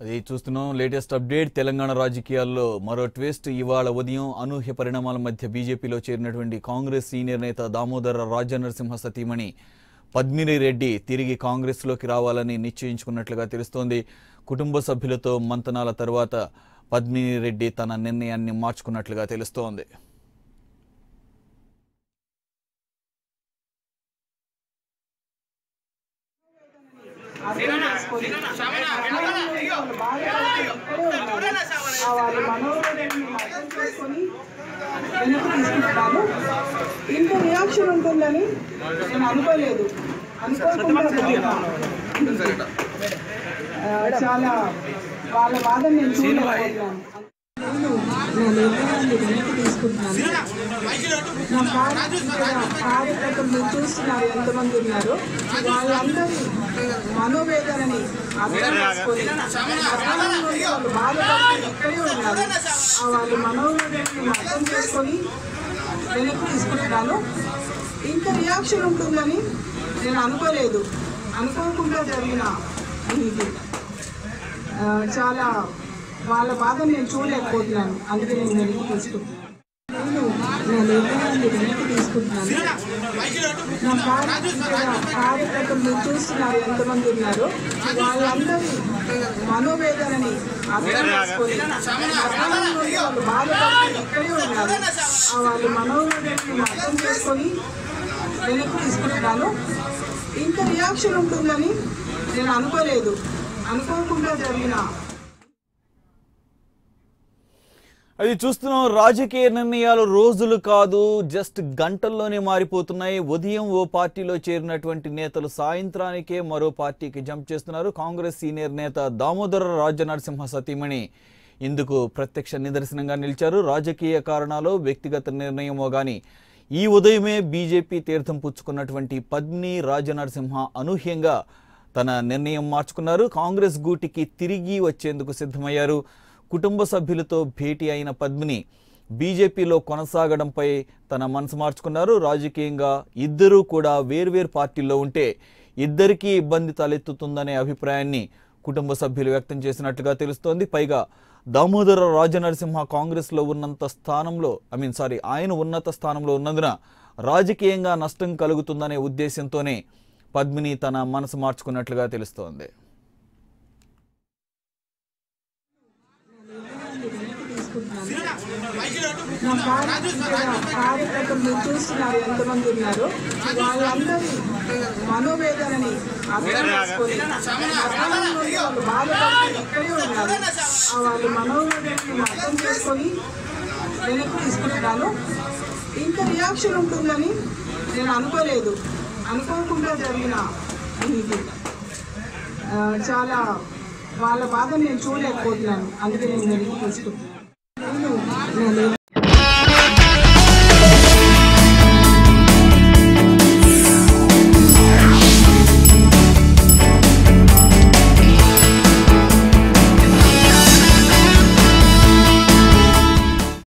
అది చూస్తున్నాం latest update Telangana రాజకీయాల్లో మరో ట్విస్ట్ ఇవాళ ఉదయం అనూహ్య పరిణామాల మధ్య బీజేపీలో చేరినటువంటి కాంగ్రెస్ సీనియర్ నేత దామోదర రాజనరసింహ సతీమణి పద్మిని రెడ్డి తిరిగి కాంగ్రెస్లోకి రావాలని నిశ్చయించుకున్నట్లుగా తెలుస్తోంది కుటుంబ సభ్యులతో మంతనాల తర్వాత పద్మిని రెడ్డి తన నిర్ణయాన్ని మార్చుకున్నట్లుగా తెలుస్తోంది అర్థం చేసుకొని అర్థంలో వాళ్ళు బాధపడుతూ ఇక్కడే ఉన్నారు. ఆ వాళ్ళ మనోవేదనని అర్థం చేసుకొని వెనక్కి తీసుకుంటున్నాను ఇంత రియాక్షన్ ఉంటుందని నేను అనుకోలేదు అనుకోకుండా జరిగిన ఆ, చాలా వాళ్ళ బాధను నేను చూడలేకపోతున్నాను నేను నా నిర్ణయాన్ని వెనక్కి తీసుకుంటున్నాను నా కారు ఇక్కడ కార్యకర్తలు మీరు చూస్తున్నారు ఎంతమంది ఉన్నారు వాళ్ళందరి మనోవేదనని అర్థం చేసుకొని అర్థంలో వాళ్ళు బాధపడుతూ ఇక్కడే ఉన్నారు ఆ వాళ్ళ మనోవేదనని అర్థం చేసుకొని వెనక్కి తీసుకుంటున్నాను ఇంత రియాక్షన్ ఉంటుందని నేను అనుకోలేదు అనుకోకుండా జరిగిన ఇది ఆ, చాలా వాళ్ళ బాధను నేను చూడలేకపోతున్నాను అందుకే నేను వెనక్కి తీసుకుంటున్నాను నేను నా నిర్ణయాన్ని వెనక్కి తీసుకుంటున్నాను నా కారు ఇక్కడ కార్యకర్తలు మీరు చూస్తున్నారు ఎంతమంది ఉన్నారు వాళ్ళందరి మనోవేదనని అర్థం చేసుకొని అర్థంలో వాళ్ళు బాధపడుతూ ఇక్కడే ఉన్నారు ఆ వాళ్ళ మనోవేదనని అర్థం చేసుకొని వెనక్కి తీసుకుంటున్నాను ఇంత రియాక్షన్ ఉంటుందని నేను అనుకోలేదు అనుకోకుండా జరిగిన అది చూస్తున్నాం రాజకీయ నిర్ణయాలు రోజులు కాదు జస్ట్ గంటల్లోనే మారిపోతున్నాయి ఉదయం ఓ పార్టీలో చేరినటువంటి నేతలు సాయంత్రానికే మరో పార్టీకి జంప్ చేస్తున్నారు కాంగ్రెస్ సీనియర్ నేత దామోదర రాజనరసింహ సతీమణి ఇందుకు ప్రత్యక్ష నిదర్శనంగా నిలిచారు రాజకీయ కారణాలు వ్యక్తిగత నిర్ణయమో గాని ఈ ఉదయమే బీజేపీ తీర్థం పుచ్చుకున్నటువంటి పద్మిని రాజనరసింహ అనూహ్యంగా తన నిర్ణయం మార్చుకున్నారు కాంగ్రెస్ గూటికి తిరిగి వచ్చేందుకు సిద్ధమయ్యారు కుటుంబ సభ్యులతో భేటీ అయిన పద్మిని బీజేపీలో కొనసాగడంపై తన మనసు మార్చుకున్నారు రాజకీయంగా ఇద్దరూ కూడా వేర్వేరు పార్టీల్లో ఉంటే ఇద్దరికీ ఇబ్బంది తలెత్తుతుందనే అభిప్రాయాన్ని కుటుంబ సభ్యులు వ్యక్తం చేసినట్లుగా తెలుస్తోంది పైగా దామోదర రాజనరసింహ కాంగ్రెస్లో ఉన్నంత స్థానంలో ఐ మీన్ సారీ ఆయన ఉన్నత స్థానంలో ఉన్నందున రాజకీయంగా నష్టం కలుగుతుందనే ఉద్దేశంతోనే పద్మిని తన మనసు మార్చుకున్నట్లుగా తెలుస్తోంది నా కారు ఇక్కడ కార్యకర్తలు మీరు చూస్తున్నారు ఎంతమంది ఉన్నారు వాళ్ళందరి మనోవేదనని అర్థం చేసుకొని అర్థంలో వాళ్ళు బాధపడుతూ ఇక్కడే ఉన్నారు ఆ వాళ్ళ మనోవేదనని అర్థం చేసుకొని వెనక్కి తీసుకుంటున్నాను ఇంత రియాక్షన్ ఉంటుందని నేను అనుకోలేదు అనుకోకుండా జరిగిన ఇది ఆ, చాలా వాళ్ళ బాధను నేను చూడలేకపోతున్నాను అందుకే నేను వెనక్కి తీసుకుంటున్నాను నేను నా